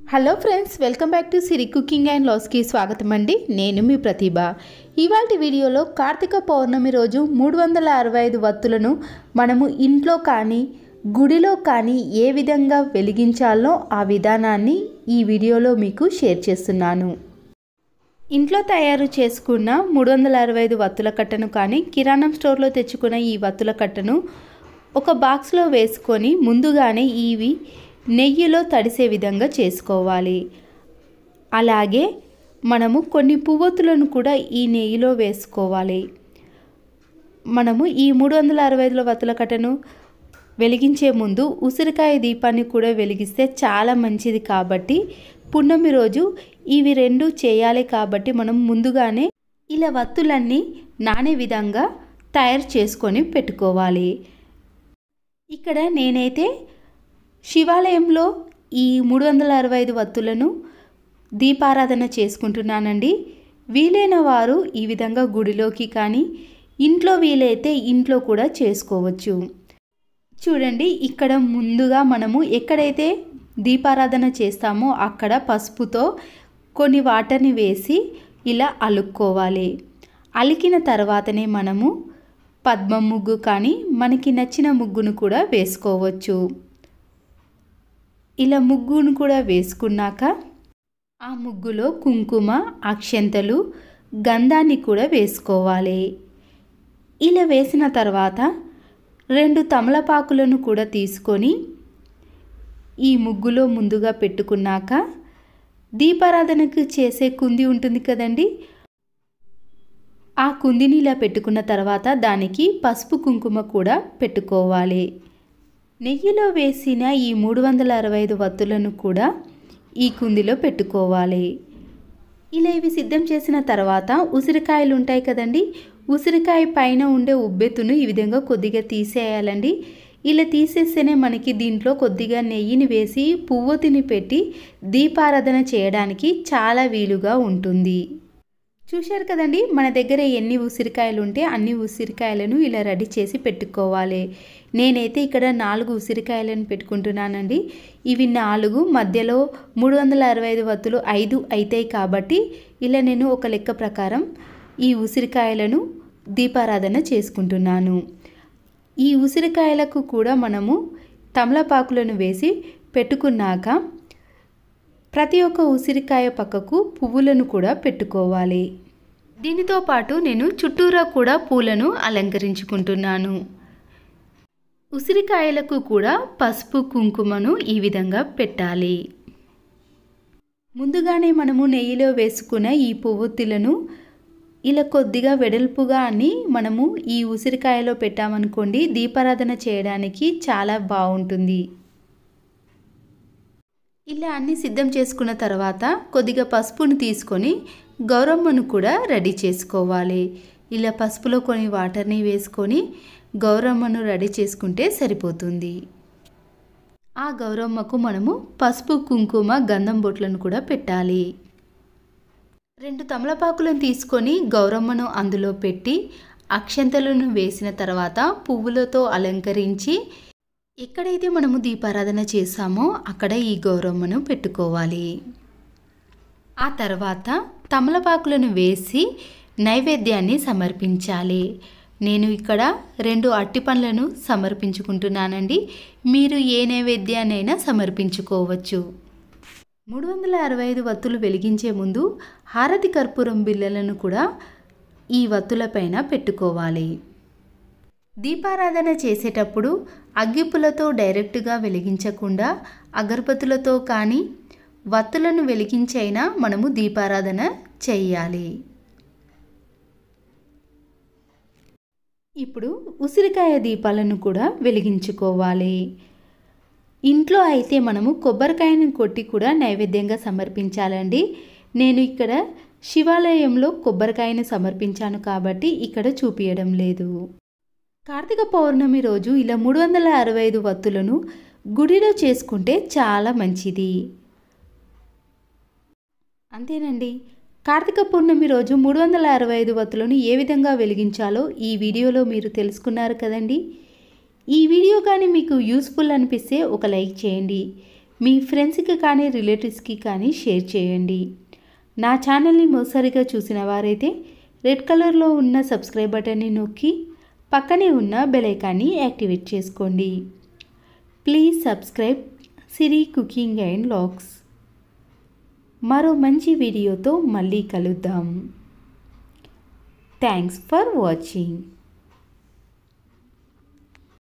hello friends welcome back to Siri cooking and లాస్కి స్వాగతం అండి నేను మీ ప్రతిభ ఇవాళ వీడియోలో కార్తీక పౌర్ణమి రోజు మూడు వందల అరవై ఐదు వత్తులను మనము ఇంట్లో కానీ గుడిలో కానీ ఏ విధంగా వెలిగించాలో ఆ విధానాన్ని ఈ వీడియోలో మీకు షేర్ చేస్తున్నాను ఇంట్లో తయారు చేసుకున్న మూడు వందల అరవై ఐదు వత్తుల కట్టను కానీ కిరాణం స్టోర్లో తెచ్చుకున్న ఈ వత్తుల కట్టను ఒక బాక్స్లో వేసుకొని ముందుగానే ఇవి నెయ్యిలో తడిసే విధంగా చేసుకోవాలి అలాగే మనము కొన్ని పువ్వొత్తులను కూడా ఈ నెయ్యిలో వేసుకోవాలి మనము ఈ మూడు వందల అరవై ఐదుల వత్తుల కట్టను వెలిగించే ముందు ఉసిరికాయ దీపాన్ని కూడా వెలిగిస్తే చాలా మంచిది కాబట్టి పున్నమి రోజు ఇవి రెండు చేయాలి కాబట్టి మనం ముందుగానే ఇలా వత్తులన్నీ నానే విధంగా తయారు చేసుకొని పెట్టుకోవాలి ఇక్కడ నేనైతే శివాలయంలో ఈ మూడు వందల అరవై ఐదు వత్తులను దీపారాధన చేసుకుంటున్నానండి వీలైన వారు ఈ విధంగా గుడిలోకి కానీ ఇంట్లో వీలైతే ఇంట్లో కూడా చేసుకోవచ్చు చూడండి ఇక్కడ ముందుగా మనము ఎక్కడైతే దీపారాధన చేస్తామో అక్కడ పసుపుతో కొన్ని వాటర్ని వేసి ఇలా అలుక్కోవాలి అలికిన తర్వాతనే మనము పద్మ ముగ్గు కానీ మనకి నచ్చిన ముగ్గును కూడా వేసుకోవచ్చు ఇలా ముగ్గును కూడా వేసుకున్నాక ఆ ముగ్గులో కుంకుమ అక్షంతలు గంధాన్ని కూడా వేసుకోవాలి ఇలా వేసిన తర్వాత రెండు తమలపాకులను కూడా తీసుకొని ఈ ముగ్గులో ముందుగా పెట్టుకున్నాక దీపారాధనకు చేసే కుంది ఉంటుంది కదండి ఆ కుందిని ఇలా పెట్టుకున్న తర్వాత దానికి పసుపు కుంకుమ కూడా పెట్టుకోవాలి నెయ్యిలో వేసిన ఈ మూడు వందల అరవై ఐదు వత్తులను కూడా ఈ కుందిలో పెట్టుకోవాలి ఇలా ఇవి సిద్ధం చేసిన తర్వాత ఉసిరికాయలు ఉంటాయి కదండి ఉసిరికాయ పైన ఉండే ఉబ్బెత్తును ఈ విధంగా కొద్దిగా తీసేయాలండి ఇలా తీసేస్తేనే మనకి దీంట్లో కొద్దిగా నెయ్యిని వేసి పువ్వొతిని పెట్టి దీపారాధన చేయడానికి చాలా వీలుగా ఉంటుంది చూశారు కదండి మన దగ్గర ఎన్ని ఉసిరికాయలు ఉంటే అన్ని ఉసిరికాయలను ఇలా రెడీ చేసి పెట్టుకోవాలి నేనైతే ఇక్కడ నాలుగు ఉసిరికాయలను పెట్టుకుంటున్నానండి ఇవి నాలుగు మధ్యలో మూడు వందల అరవై ఐదు వత్తులు ఐదు అవుతాయి కాబట్టి ఇలా నేను ఒక లెక్క ప్రకారం ఈ ఉసిరికాయలను దీపారాధన చేసుకుంటున్నాను ఈ ఉసిరికాయలకు కూడా మనము తమలపాకులను వేసి పెట్టుకున్నాక ప్రతి ఒక్క ఉసిరికాయ పక్కకు పువ్వులను కూడా పెట్టుకోవాలి దీనితో పాటు నేను చుట్టూరా కూడా పూలను అలంకరించుకుంటున్నాను ఉసిరికాయలకు కూడా పసుపు కుంకుమను ఈ విధంగా పెట్టాలి ముందుగానే మనము నెయ్యిలో వేసుకున్న ఈ పువ్వుత్తులను ఇలా కొద్దిగా వెడల్పుగా అని మనము ఈ ఉసిరికాయలో పెట్టామనుకోండి దీపారాధన చేయడానికి చాలా బాగుంటుంది ఇలా అన్నీ సిద్ధం చేసుకున్న తర్వాత కొద్దిగా పసుపును తీసుకొని గౌరమ్మను కూడా రెడీ చేసుకోవాలి ఇలా పసుపులో కొన్ని వాటర్ని వేసుకొని గౌరమ్మను రెడీ చేసుకుంటే సరిపోతుంది ఆ గౌరమ్మకు మనము పసుపు కుంకుమ గంధం బొట్లను కూడా పెట్టాలి రెండు తమలపాకులను తీసుకొని గౌరమ్మను అందులో పెట్టి అక్షంతలను వేసిన తర్వాత పువ్వులతో అలంకరించి ఎక్కడైతే మనము దీపారాధన చేసామో అక్కడ ఈ గౌరమ్మను పెట్టుకోవాలి ఆ తర్వాత తమలపాకులను వేసి నైవేద్యాన్ని సమర్పించాలి నేను ఇక్కడ రెండు అట్టి పండ్లను సమర్పించుకుంటున్నానండి మీరు ఏ నైవేద్యాన్నైనా సమర్పించుకోవచ్చు మూడు వందల అరవై ఐదు వత్తులు వెలిగించే ముందు హారతి కర్పూరం బిళ్ళలను కూడా ఈ వత్తులపైన పెట్టుకోవాలి దీపారాధన చేసేటప్పుడు అగ్గిపులతో డైరెక్ట్గా వెలిగించకుండా అగరబత్తులతో కానీ వత్తులను వెలిగించైనా మనము దీపారాధన చేయాలి ఇప్పుడు ఉసిరికాయ దీపాలను కూడా వెలిగించుకోవాలి ఇంట్లో అయితే మనము కొబ్బరికాయను కొట్టి కూడా నైవేద్యంగా సమర్పించాలండి నేను ఇక్కడ శివాలయంలో కొబ్బరికాయను సమర్పించాను కాబట్టి ఇక్కడ చూపించడం లేదు కార్తీక పౌర్ణమి రోజు ఇలా మూడు వందల అరవై ఐదు వత్తులను గుడిలో చేసుకుంటే చాలా మంచిది అంతేనండి కార్తీక పౌర్ణమి రోజు మూడు వందల అరవై ఐదు వత్తులను ఏ విధంగా వెలిగించాలో ఈ వీడియోలో మీరు తెలుసుకున్నారు కదండి ఈ వీడియో కానీ మీకు యూస్ఫుల్ అనిపిస్తే ఒక లైక్ చేయండి మీ ఫ్రెండ్స్కి కానీ రిలేటివ్స్కి కానీ షేర్ చేయండి నా ఛానల్ని మోసరిగా చూసిన వారైతే రెడ్ కలర్లో ఉన్న సబ్స్క్రైబ్ బటన్ని నొక్కి పక్కనే ఉన్న బెల్ ఐకాన్ని యాక్టివేట్ చేసుకోండి please subscribe Siri cooking and vlogs మరో మంచి వీడియోతో మళ్ళీ కలుద్దాం థ్యాంక్స్ ఫర్ వాచింగ్